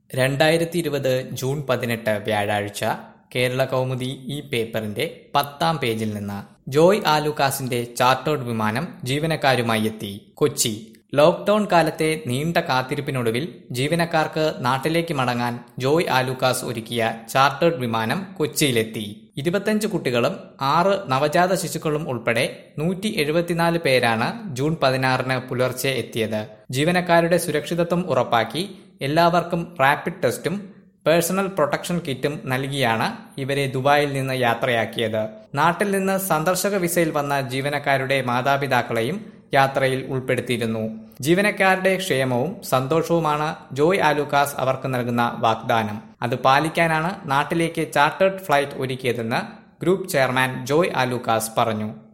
രണ്ടായിരത്തി ഇരുപത് ജൂൺ പതിനെട്ട് വ്യാഴാഴ്ച കേരള കൗമുദി ഈ പേപ്പറിന്റെ പത്താം പേജിൽ നിന്ന് ജോയ് ആലുക്കാസിന്റെ ചാർട്ടേഡ് വിമാനം ജീവനക്കാരുമായി എത്തി കൊച്ചി ലോക്ഡൌൺ കാലത്തെ നീണ്ട കാത്തിരിപ്പിനൊടുവിൽ ജീവനക്കാർക്ക് നാട്ടിലേക്ക് മടങ്ങാൻ ജോയ് ആലുക്കാസ് ഒരുക്കിയ ചാർട്ടേഡ് വിമാനം കൊച്ചിയിലെത്തി ഇരുപത്തഞ്ച് കുട്ടികളും ആറ് നവജാത ശിശുക്കളും ഉൾപ്പെടെ നൂറ്റി എഴുപത്തിനാല് പേരാണ് ജൂൺ പതിനാറിന് പുലർച്ചെ എത്തിയത് ജീവനക്കാരുടെ സുരക്ഷിതത്വം ഉറപ്പാക്കി എല്ലാവർക്കും റാപ്പിഡ് ടെസ്റ്റും പേഴ്സണൽ പ്രൊട്ടക്ഷൻ കിറ്റും നൽകിയാണ് ഇവരെ ദുബായിൽ നിന്ന് യാത്രയാക്കിയത് നാട്ടിൽ നിന്ന് സന്ദർശക വിസയിൽ വന്ന ജീവനക്കാരുടെ മാതാപിതാക്കളെയും യാത്രയിൽ ഉൾപ്പെടുത്തിയിരുന്നു ജീവനക്കാരുടെ ക്ഷേമവും സന്തോഷവുമാണ് ജോയ് ആലുക്കാസ് അവർക്ക് നൽകുന്ന വാഗ്ദാനം അത് പാലിക്കാനാണ് നാട്ടിലേക്ക് ചാർട്ടേഡ് ഫ്ലൈറ്റ് ഒരുക്കിയതെന്ന് ഗ്രൂപ്പ് ചെയർമാൻ ജോയ് ആലുക്കാസ് പറഞ്ഞു